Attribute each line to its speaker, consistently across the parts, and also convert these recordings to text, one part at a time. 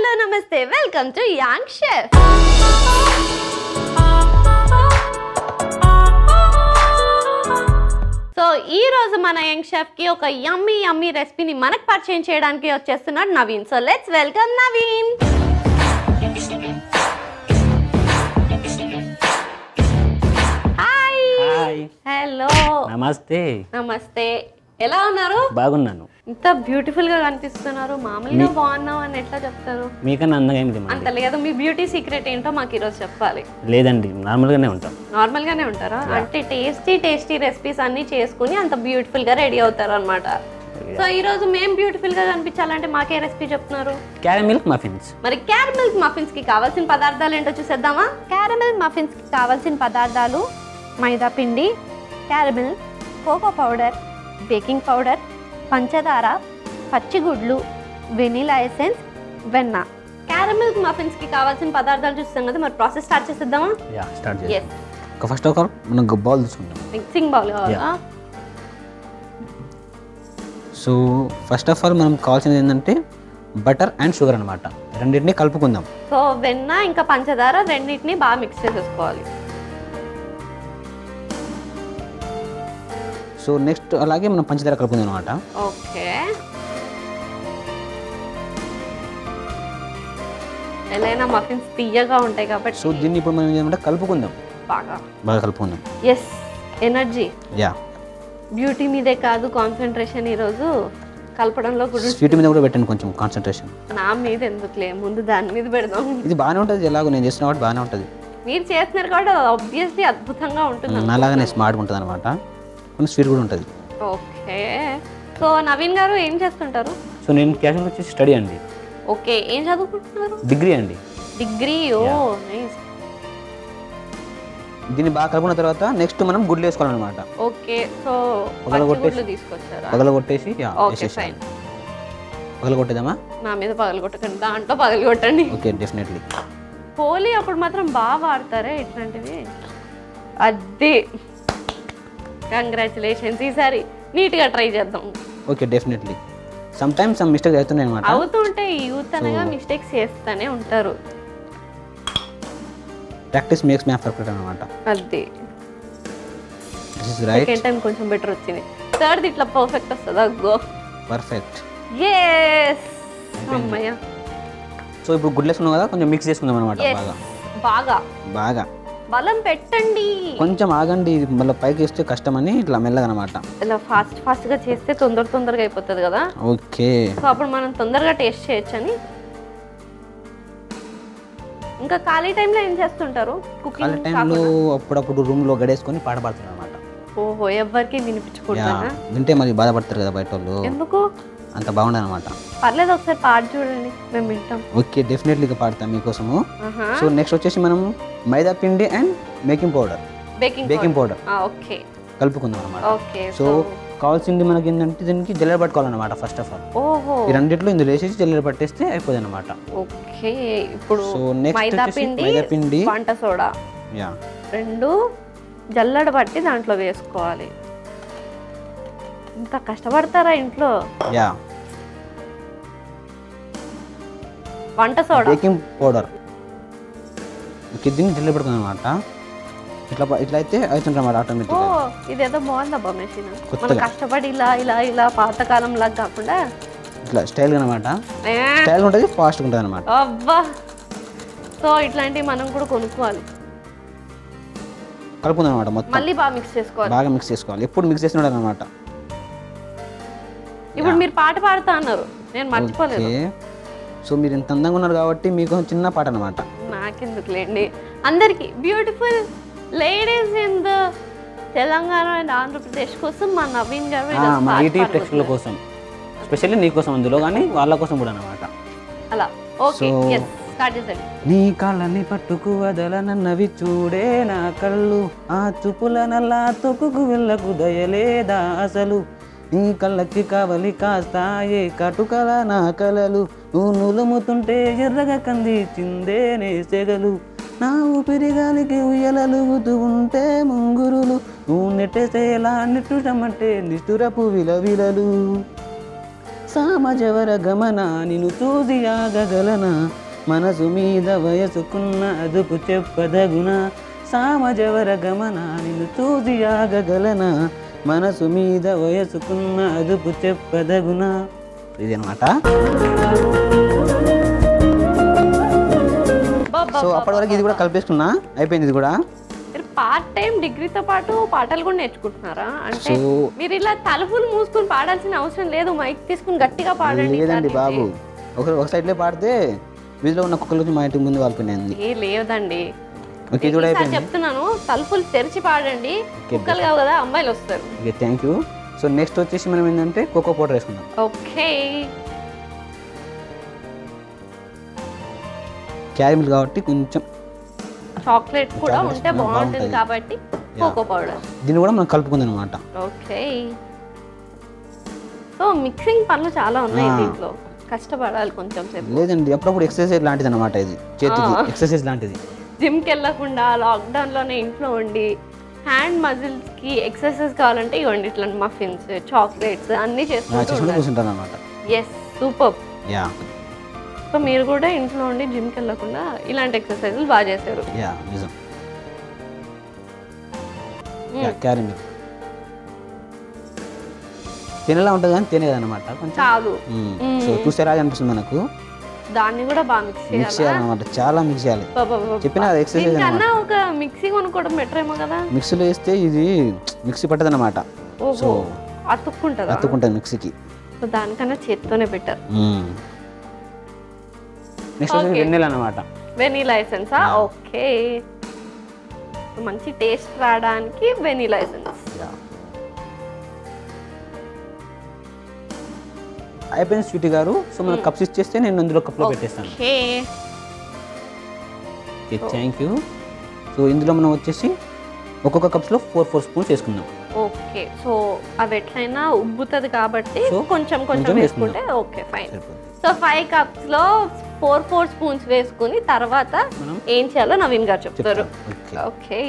Speaker 1: Hello నమస్తే welcome to young chef so ఈ రోజు మన యంగ్ షెఫ్ కి ఒక యమ్మీ యమ్మీ రెసిపీని మనకు పరిచయం చేయడానికి వచ్చేస్తున్నాడు Naveen so let's welcome Naveen hi
Speaker 2: hi
Speaker 1: hello
Speaker 2: నమస్తే
Speaker 1: నమస్తే ఎలా ఉన్నారు
Speaker 2: బాగున్నాను
Speaker 1: ఇంత బ్యూటిఫుల్ గా కనిపిస్తున్నారు మామూలుగా బాగున్నాం అని ఎట్లా చెప్తారు
Speaker 2: మీకన్నా అందంగా ఏమిటి మా
Speaker 1: అంత లేదు మీ బ్యూటీ సీక్రెట్ ఏంటో మాకు ఈరోజు చెప్పాలి
Speaker 2: లేదండి నార్మల్గానే ఉంటాం
Speaker 1: నార్మల్ గానే ఉంటారా అంటే టేస్టీ టేస్టీ రెసిపీస్ అన్ని చేసుకుని అంత బ్యూటిఫుల్ గా రెడీ అవుతారు అనమాట సో ఈ రోజు మేము బ్యూటిఫుల్ గా కనిపించాలంటే మాకే రెసిపీ చెప్తున్నారు
Speaker 2: క్యారమిల్క్ మఫిన్స్
Speaker 1: మరి క్యారమిల్ మఫిన్స్ కి కావాల్సిన పదార్థాలు ఏంటో చూసేద్దామా క్యారమిల్ మఫిన్స్ కి కావాల్సిన పదార్థాలు మైదా పిండి caramel cocoa powder baking powder పంచదార పచ్చిగుడ్లు వెనీలా ఎసెన్స్ వెన్న క్యారమిల్ మఫిన్స్ కి కావాల్సిన పదార్థాలు చూస్తాం కదా మరి ప్రాసెస్ స్టార్ట్ చేసేద్దామా
Speaker 2: యా స్టార్ట్ చేద్దాం
Speaker 1: ఎస్
Speaker 2: ఒక ఫస్ట్ ఆఫ్ ఆల్ మనం బౌల్ తీసుకుందాం
Speaker 1: మిక్సింగ్ బౌల్ కావాలా
Speaker 2: సో ఫస్ట్ ఆఫ్ ఆల్ మనం కావాల్సింది ఏంటంటే బటర్ అండ్ షుగర్ అనమాట రెండింటిని కలుపుకుందాం
Speaker 1: సో వెన్న ఇంకా పంచదార రెండింటిని బాగా మిక్స్ చేసేసుకోవాలి
Speaker 2: సో నెక్స్ట్ అలాగే మనం పంచదార కలుపుకుందాం అనమాట
Speaker 1: ఓకే ఎలా మఫిన్స్ తీయగా ఉంటాయి కాబట్టి
Speaker 2: సో దీన్ని ఇప్పుడు మనం ఏమంటే కలుపుకుందాం
Speaker 1: బాగా
Speaker 2: బాగా కలుపుకుందాం
Speaker 1: ఎస్ ఎనర్జీ
Speaker 2: యా
Speaker 1: బ్యూటీ మీదే కాదు కాన్సన్ట్రేషన్ ఈరోజు కలపడంలో కూడా
Speaker 2: స్వీట్ మీద కూడా పెట్టండి కొంచెం కాన్సన్ట్రేషన్
Speaker 1: నా మీద ఎందుకులే ముందు దాని మీద పెడదాం
Speaker 2: ఇది బాగానే ఉంటుంది ఎలాగో నేను చేసిన కాబట్టి బాగానే ఉంటుంది
Speaker 1: మీరు చేస్తున్నారు కాబట్టి ఆబ్వియస్లీ అద్భుతంగా ఉంటుంది
Speaker 2: నాలాగానే స్మార్ట్గా ఉంటుంది అనమాట కొంచెం స్వీట్ కూడా ఉంటుంది
Speaker 1: ఓకే సో నవీన్ గారు ఏం చేస్తుంటారు
Speaker 2: సో నేను క్యాష్ వచ్చేసి స్టడీ అండి
Speaker 1: ఓకే ఏం చదువుకుంటున్నారు
Speaker 2: డిగ్రీ అండి
Speaker 1: డిగ్రీ ఓ నైస్
Speaker 2: దీన్ని బాగా కలుపుకున్న తర్వాత నెక్స్ట్ మనం గుడ్లు వేసుకోవాలన్నమాట
Speaker 1: ఓకే సో
Speaker 2: పగలగొట్టేసి-
Speaker 1: పచ్చిగుడ్లు తీసుకొచ్చారా
Speaker 2: పగల కొట్టేసి యా,
Speaker 1: ఓకే
Speaker 2: వేసేసాం.
Speaker 1: ఫైన్
Speaker 2: పగల కొట్టేద్దామా
Speaker 1: నా మీద పగలగొట్టకండి దాంట్లో పగలగొట్టండి
Speaker 2: ఓకే డెఫినెట్లీ
Speaker 1: హోలీ అప్పుడు మాత్రం బాగా వాడతారే ఇట్లాంటివి అది కంగ్రాచులేషన్స్ ఈసారి నీట్గా ట్రై చేద్దాం
Speaker 2: okay definitely some times some mistake అవుతున్నాయి అనమాట
Speaker 1: అవుతుంటే యూత్ అనగా మిస్టేక్స్ చేస్తూనే ఉంటారు
Speaker 2: ప్రాక్టీస్ మేక్స్ మ్యాప్ పర్ఫెక్ట్ అనమాట
Speaker 1: అది
Speaker 2: this is right
Speaker 1: second time కొంచెం బెటర్ వచ్చింది థర్డ్ ఇట్లా పర్ఫెక్ట్ వస్తుందా గో
Speaker 2: పర్ఫెక్ట్
Speaker 1: ఎస్ అమ్మయ్య
Speaker 2: సో ఇప్పుడు గుడ్లు వేసుకున్నాం కదా కొంచెం మిక్స్ చేసుకుందాం అనమాట
Speaker 1: Yes.
Speaker 2: బాగా
Speaker 1: బాగా
Speaker 2: బాగా
Speaker 1: బలం పెట్టండి
Speaker 2: కొంచెం ఆగండి ఇది మళ్ళీ పైకి వేస్తే కష్టమని ఇట్లా మెల్లగా అనమాట
Speaker 1: ఇలా ఫాస్ట్ ఫాస్ట్ గా చేస్తే తొందర తొందరగా అయిపోతుంది కదా
Speaker 2: ఓకే
Speaker 1: సో అప్పుడు మనం తొందరగా టేస్ట్ చేయొచ్చని ఇంకా ఖాళీ టైంలో ఏం చేస్తుంటారు
Speaker 2: ఖాళీ
Speaker 1: కుకింగ్
Speaker 2: టైంలో అప్పుడప్పుడు రూమ్లో గడేసుకొని పాట పాడుతున్నాం అనమాట
Speaker 1: ఓహో ఎవరికి
Speaker 2: యా
Speaker 1: వినిపించకూడదా
Speaker 2: వింటే మరి బాధపడతారు కదా బయట వాళ్ళు
Speaker 1: ఎందుకు
Speaker 2: అంత బాగుండదు అనమాట
Speaker 1: పర్లేదు ఒకసారి పాట చూడండి మేము వింటాం
Speaker 2: ఓకే డెఫినెట్లీగా పాడతాం మీకోసము
Speaker 1: ఆహా
Speaker 2: సో నెక్స్ట్ వచ్చేసి మనం మైదా పిండి and baking powder
Speaker 1: baking
Speaker 2: baking powder
Speaker 1: okay
Speaker 2: కలుపుకుందాం అనమాట
Speaker 1: ఓకే
Speaker 2: సో కావాల్సింది మనకి ఏంటంటే దీనికి జల్లెడ పట్టుకోవాలన్నమాట ఫస్ట్ ఆఫ్ ఆల్
Speaker 1: ఓహో
Speaker 2: ఈ రెండిట్లో ఇందులో వేసేసి జల్లెడ పట్టేస్తే అయిపోతుంది అనమాట
Speaker 1: ఓకే ఇప్పుడు
Speaker 2: సో నెక్స్ట్
Speaker 1: మైదా
Speaker 2: వచ్చేసి
Speaker 1: పిండి
Speaker 2: మైదా పిండి
Speaker 1: వంట సోడా
Speaker 2: యా
Speaker 1: రెండు జల్లడ పట్టి దాంట్లో వేసుకోవాలి ఇంత కష్టపడతారా ఇంట్లో
Speaker 2: యా
Speaker 1: వంట సోడా
Speaker 2: బేకింగ్ పౌడర్ ఓకే దీన్ని జల్లెడ పడుకుందాం అనమాట ఇట్లా ప- ఇట్లా అయితే అవుతుంది అనమాట
Speaker 1: ఓ
Speaker 2: ఆటోమేటిక్గా
Speaker 1: ఇదేదో బాగుందబ్బా మెషిన్ మనం
Speaker 2: కొత్తగా.
Speaker 1: కష్టపడి ఇలా ఇలా ఇలా పాతకాలం లాగా కాకుండా
Speaker 2: ఇట్లా స్టైల్గా అనమాట
Speaker 1: ఏ,
Speaker 2: స్టైల్గా ఉంటుంది ఫాస్ట్గా ఉంటుంది అనమాట
Speaker 1: అబ్బా సో ఇట్లాంటివి మనం కూడా కొనుక్కోవాలి
Speaker 2: కలుపుకుందాం అనమాట మొత్తం
Speaker 1: మళ్ళీ బాగా మిక్స్ చేసుకోవాలి
Speaker 2: బాగా మిక్స్ చేసుకోవాలి ఎప్పుడు మిక్స్ చేసినాడు అనమాట
Speaker 1: ఇప్పుడు మీరు పాట పాడుతా అన్నారు నేను మర్చిపోలేదు
Speaker 2: ఓకే సో మీరు ఇంత అందంగా ఉన్నారు కాబట్టి మీకు చిన్న పాట అనమాట
Speaker 1: నాకెందుకులేండి అందరికి beautiful ladies in the Telangana and Andhra Pradesh కోసం మా నవీన్ గారు ఇలా
Speaker 2: మన
Speaker 1: పాట
Speaker 2: ఈటీ ప్రేక్షకుల కోసం స్పెషల్లీ నీ కోసం అందులో కానీ వాళ్ళ కోసం కూడా అనమాట
Speaker 1: అలా ఓకే
Speaker 2: So-
Speaker 1: ఎస్ స్టార్ట్ చేసండి
Speaker 2: నీ కళ్ళని పట్టుకు వదలనన్నవి చూడే నా కళ్ళు ఆ చూపుల నల్లా తొక్కుకు వెళ్ళకు దయలేదా అసలు నీ కళ్ళకి కావలి కాస్తాయే కటుకల నా కలలు నువ్వు నులుముతుంటే ఎర్రగా కంది చిందేనే సెగలు నా ఊపిరి గాలికి ఉయ్యలలుగుతూ ఉంటే ముంగురులు నువ్వు నెట్టేసేలా నిట్టుటమంటే నిష్ఠురపు విలవిలలు సామజవర గమన నిన్ను చూసి ఆగగలన మనసు మీద వయసుకున్న అదుపు చెప్పదగున సామజవర గమన నిన్ను చూసి ఆగగలన మనసు మీద వయసుకున్న అదుపు చెప్పదగున ఇది అనమాట
Speaker 1: బాబా
Speaker 2: సో అప్పటి వరకు ఇది కూడా కలిపేసుకున్నా అయిపోయింది ఇది కూడా
Speaker 1: మీరు పార్ట్ టైం డిగ్రీతో పాటు పాటలు కూడా నేర్చుకుంటున్నారా అంటే
Speaker 2: సో
Speaker 1: మీరు ఇలా తలుపులు మూసుకొని పాడాల్సిన అవసరం లేదు మైక్ తీసుకుని గట్టిగా పాడండి
Speaker 2: లేదండి
Speaker 1: ఈసారి
Speaker 2: బాబు ఒక ఒక సైడ్లో పాడితే వీధిలో ఉన్న కుక్కల నుంచి మా ఇంటి ముందు వాళ్ళిపోయింది
Speaker 1: ఏ లేదండి
Speaker 2: ఓకే ఇది కూడా
Speaker 1: ఈసారి
Speaker 2: అయిపోయింది
Speaker 1: చెప్తున్నాను తలుపులు తెరిచి పాడండి కుక్కలు కావు కదా అమ్మాయిలు వస్తారు
Speaker 2: okay thank you so next వచ్చేసి మనం ఏంటంటే కోకో పౌడర్ వేసుకుందాం
Speaker 1: ఓకే
Speaker 2: క్యారమిల్ కాబట్టి కొంచెం
Speaker 1: చాక్లెట్ కూడా
Speaker 2: Chocolate
Speaker 1: ఉంటే
Speaker 2: కూడా
Speaker 1: బాగుంటుంది
Speaker 2: బాగుంటది.
Speaker 1: కాబట్టి కోకో పౌడర్
Speaker 2: దీన్ని కూడా మనం కలుపుకుందాం అనమాట
Speaker 1: ఓకే సో మిక్సింగ్ పనులు చాలా ఉన్నాయి
Speaker 2: ఆ.
Speaker 1: దీంట్లో కష్టపడాలి కొంచెం సేపు
Speaker 2: లేదండి అప్పుడప్పుడు ఎక్సర్సైజ్ లాంటిది అనమాట ఇది చేతికి
Speaker 1: ఆ.
Speaker 2: ఎక్సర్సైజ్ లాంటిది
Speaker 1: జిమ్కి వెళ్ళకుండా లాక్డౌన్లోనే ఇంట్లో ఉండి హ్యాండ్ మజిల్స్కి ఎక్సర్సైజ్ కావాలంటే ఇవ్వండి ఇట్లా మఫిన్స్ చాక్లెట్స్ అన్నీ
Speaker 2: ఆ,
Speaker 1: చేసుకుంటూ
Speaker 2: చేసుకుంటూ కూర్చుంటాను అనమాట
Speaker 1: ఎస్ సూపర్
Speaker 2: యా
Speaker 1: సో మీరు కూడా ఇంట్లో ఉండి జిమ్కి వెళ్ళకుండా ఇలాంటి ఎక్సర్సైజులు బాగా చేశారు
Speaker 2: యా నిజం యా క్యారమిల్ తినేలా ఉంటుంది కానీ తినేది అనమాట కొంచెం
Speaker 1: కాదు
Speaker 2: మ్మ్. సో చూసారా అనిపిస్తుంది మనకు
Speaker 1: దాన్ని కూడా బాగా మిక్స్
Speaker 2: మిక్స్
Speaker 1: చేయాలి
Speaker 2: చేయాలన్నమాట చాలా మిక్స్ చేయాలి చెప్పినా అది ఎక్సర్సైజ్ అనమాట
Speaker 1: దీనికన్నా ఒక మిక్సీ కొనుక్కోవడం బెటర్ ఏమో కదా
Speaker 2: మిక్సీలో వేస్తే ఇది మిక్సీ పట్టదు అనమాట
Speaker 1: ఓహో అతుక్కుంటుందా
Speaker 2: అతుక్కుంటుంది మిక్సీకి
Speaker 1: సో దానికన్నా చేత్తోనే బెటర్
Speaker 2: నెక్స్ట్ వచ్చి
Speaker 1: Okay.
Speaker 2: వెన్నెల అనమాట
Speaker 1: వెనీలా ఎసెన్సా ఓకే మంచి టేస్ట్ రావడానికి వెనీలా ఎసెన్స్
Speaker 2: అయిపోయింది స్వీట్ గారు సో మనం కప్స్ ఇచ్చేస్తే నేను అందులో కప్లో పెట్టేస్తాను
Speaker 1: okay
Speaker 2: okay thank you so ఇందులో మనం వచ్చేసి ఒక్కొక్క కప్స్లో ఫోర్ ఫోర్ స్పూన్స్ వేసుకుందాం
Speaker 1: ఓకే సో అవి ఎట్లయినా ఉబ్బుతుంది కాబట్టి
Speaker 2: So,
Speaker 1: కొంచెం కొంచెం
Speaker 2: కొంచెం
Speaker 1: వేసుకుంటే ఓకే ఫైన్
Speaker 2: సరిపోతుంది
Speaker 1: సో ఫైవ్ కప్స్ లో ఫోర్ ఫోర్ స్పూన్స్ వేసుకుని తర్వాత
Speaker 2: మనం
Speaker 1: ఏం చేయాలో నవీన్ గారు చెప్తారు
Speaker 2: చెప్తాం ఓకే
Speaker 1: ఓకే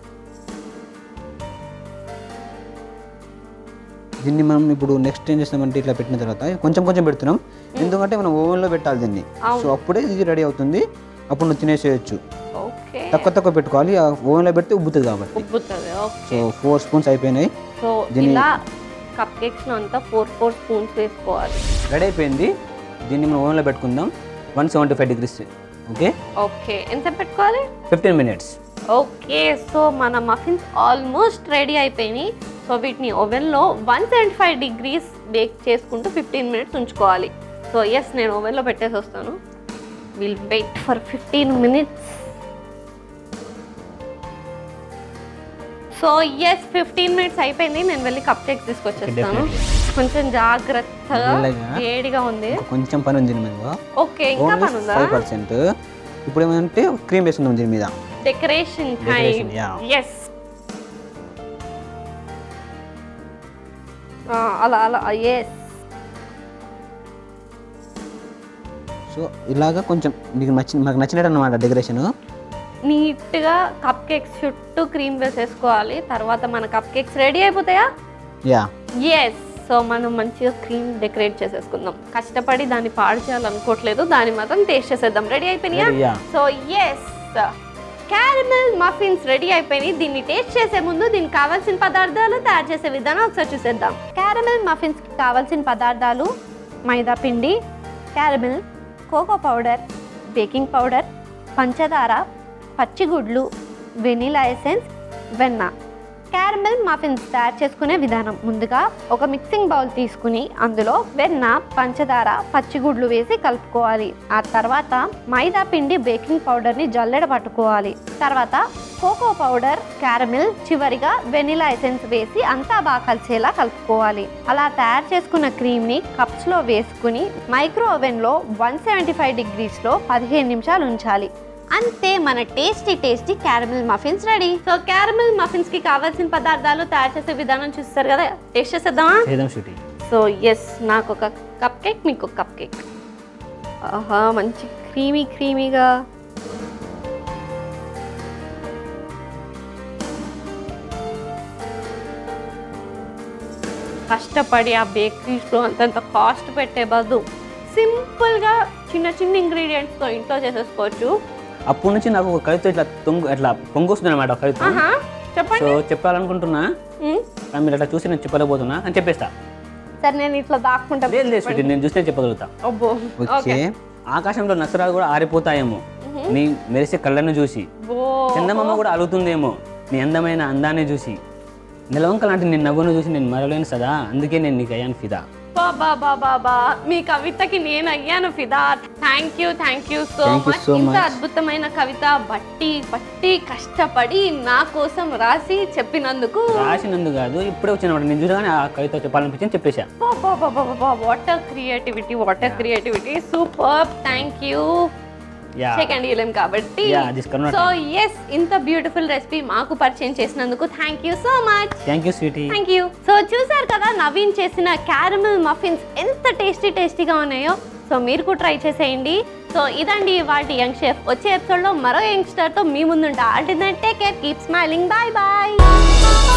Speaker 2: దీన్ని మనం ఇప్పుడు నెక్స్ట్ ఏం చేస్తామంటే ఇట్లా పెట్టిన తర్వాత కొంచెం కొంచెం పెడుతున్నాం ఎందుకంటే మనం ఓవెన్లో పెట్టాలి దీన్ని
Speaker 1: అవును.
Speaker 2: సో అప్పుడే ఇది రెడీ అవుతుంది అప్పుడు నువ్వు తినేసేయచ్చు
Speaker 1: ఓకే
Speaker 2: తక్కువ తక్కువ పెట్టుకోవాలి ఆ ఓవెన్లో పెడితే ఉబ్బుతుంది కాబట్టి
Speaker 1: ఉబ్బుతుంది ఓకే
Speaker 2: సో ఫోర్ స్పూన్స్ అయిపోయినాయి
Speaker 1: సో
Speaker 2: దీన్ని-
Speaker 1: ఇలా కప్ కేక్స్ లో అంతా ఫోర్ ఫోర్ స్పూన్స్ వేసుకోవాలి
Speaker 2: రెడీ అయిపోయింది దీన్ని మనం ఓవెన్లో పెట్టుకుందాం one seventy five degrees okay
Speaker 1: okay ఎంత పెట్టుకోవాలి
Speaker 2: ఫిఫ్టీన్ మినిట్స్
Speaker 1: ఓకే సో మన మఫిన్స్ ఆల్మోస్ట్ రెడీ అయిపోయినాయి సో వీటిని ఓవెన్లో one seventy five degrees bake చేసుకుంటూ ఫిఫ్టీన్ మినిట్స్ ఉంచుకోవాలి సో ఎస్ నేను ఓవెన్లో పెట్టేసి వస్తాను will wait for fifteen minutes so yes fifteen minutes అయిపోయింది నేను వెళ్ళి కప్ కేక్స్ తీసుకొచ్చేస్తాను కొంచెం జాగ్రత్తగా
Speaker 2: మెల్లగా.
Speaker 1: వేడిగా ఉంది
Speaker 2: ఇంకా కొంచెం పని ఉంది దీని మీద
Speaker 1: ఓకే ఇంకా పని ఉందా
Speaker 2: ఫైవ్ పర్సెంట్ ఇప్పుడు ఏమంటే క్రీమ్ వేసుకుందాం దీని మీద
Speaker 1: decoration
Speaker 2: Decoration,
Speaker 1: time
Speaker 2: yeah.
Speaker 1: Yes అలా అలా ఎస్
Speaker 2: సో ఇలాగా కొంచెం మీకు నచ్చిన మనకు నచ్చినట్టు అనమాట డెకరేషన్
Speaker 1: నీట్గా కప్ కేక్స్ చుట్టూ క్రీమ్ వేసేసుకోవాలి తర్వాత మన కప్ కేక్స్ రెడీ అయిపోతాయా
Speaker 2: యా
Speaker 1: ఎస్ సో మనం మంచిగా క్రీమ్ డెకరేట్ చేసేసుకుందాం కష్టపడి దాన్ని పాడు చేయాలనుకోవట్లేదు దాన్ని మాత్రం టేస్ట్ చేసేద్దాం రెడీ అయిపోయినాయా
Speaker 2: yeah
Speaker 1: so yes caramel muffins ready అయిపోయినాయి దీన్ని టేస్ట్ చేసే ముందు దీనికి కావాల్సిన పదార్థాలు తయారు చేసే విధానం ఒకసారి చూసేద్దాం క్యారమెల్ మఫిన్స్కి కావాల్సిన పదార్థాలు మైదా పిండి caramel cocoa powder baking powder పంచదార పచ్చిగుడ్లు వెనీలా ఎసెన్స్ వెన్న క్యారమెల్ మఫిన్స్ తయారు చేసుకునే విధానం ముందుగా ఒక మిక్సింగ్ బౌల్ తీసుకుని అందులో వెన్న పంచదార పచ్చిగుడ్లు వేసి కలుపుకోవాలి ఆ తర్వాత మైదా పిండి బేకింగ్ పౌడర్ని జల్లెడ పట్టుకోవాలి తర్వాత కోకో పౌడర్ క్యారమిల్ చివరిగా వెనిలా ఎసెన్స్ వేసి అంతా బాగా కలిసేలా కలుపుకోవాలి అలా తయారు చేసుకున్న క్రీమ్ని కప్స్లో వేసుకుని మైక్రో ఓవెన్లో వన్ సెవెంటీ ఫైవ్ డిగ్రీస్లో పదిహేను నిమిషాలు ఉంచాలి అంతే మన tasty tasty caramel muffins ready so caramel muffins కి కావాల్సిన పదార్థాలు తయారు చేసే విధానం చూస్తారు కదా టేస్ట్ చేసేద్దామా
Speaker 2: చేద్దాం షూటీ
Speaker 1: సో ఎస్ నాకు ఒక కప్ కేక్ మీకు ఒక కప్ కేక్ ఆహా మంచి క్రీమీ క్రీమీగా కష్టపడి ఆ బేకరీస్లో అంతంత కాస్ట్ పెట్టే బదులు సింపుల్గా చిన్న చిన్న ఇంగ్రీడియంట్స్తో ఇంట్లో చేసేసుకోవచ్చు
Speaker 2: అప్పటి నుంచి నాకు ఒక కవిత ఇట్లా తొంగు ఇట్లా పొంగొస్తుంది అనమాట కవిత
Speaker 1: ఆహా
Speaker 2: సో
Speaker 1: చెప్పండి
Speaker 2: చెప్పాలనుకుంటున్నా
Speaker 1: ఉమ్,
Speaker 2: కానీ మీరు అట్లా చూసి నేను చెప్పలేకపోతున్నా అని చెప్పేస్తా
Speaker 1: సరే నేను ఇట్లా దాక్కుంటా
Speaker 2: లేదు లేదు స్వీటీ, నేను చూస్తే చెప్పగలుగుతా
Speaker 1: అబ్బో
Speaker 2: ఓకే ఆకాశంలో నసరాలు కూడా ఆరిపోతాయేమో నీ మెరిసే కళ్ళను చూసి
Speaker 1: ఓ
Speaker 2: చందమామ కూడా అలుగుతుందేమో నీ అందమైన అందాన్ని చూసి నిలవంక లాంటి నీ నవ్వును చూసి నేను మరలేను సదా అందుకే నేను నీకు అయ్యాను ఫిదా
Speaker 1: బాబా బాబా బా మీ కవితకి నేను అయ్యాను ఫిదా thank you thank you so
Speaker 2: Thank you
Speaker 1: much
Speaker 2: so
Speaker 1: ఇంత
Speaker 2: much.
Speaker 1: అద్భుతమైన కవిత బట్టి పట్టి కష్టపడి నా కోసం రాసి చెప్పినందుకు
Speaker 2: రాసినందుకు కాదు ఇప్పుడే వచ్చిన నేను చూడగానే ఆ కవిత చెప్పాలనిపించింది చెప్పేశా
Speaker 1: water creativity water creativity super thank you
Speaker 2: yeah
Speaker 1: second year కాబట్టి
Speaker 2: yeah this corona
Speaker 1: so yes ఇంత బ్యూటిఫుల్ రెసిపీ మాకు పరిచయం చేసినందుకు thank you so much
Speaker 2: thank you sweetie
Speaker 1: thank you so చూసారు కదా నవీన్ చేసిన క్యారమిల్ మఫిన్స్ ఎంత టేస్టీ టేస్టీగా ఉన్నాయో సో మీరు కూడా ట్రై చేసేయండి సో ఇదండి వాటి యంగ్ షెఫ్ వచ్చే ఎపిసోడ్లో మరో యంగ్స్టర్తో మీ ముందుంటా అంటే take care keep smiling bye bye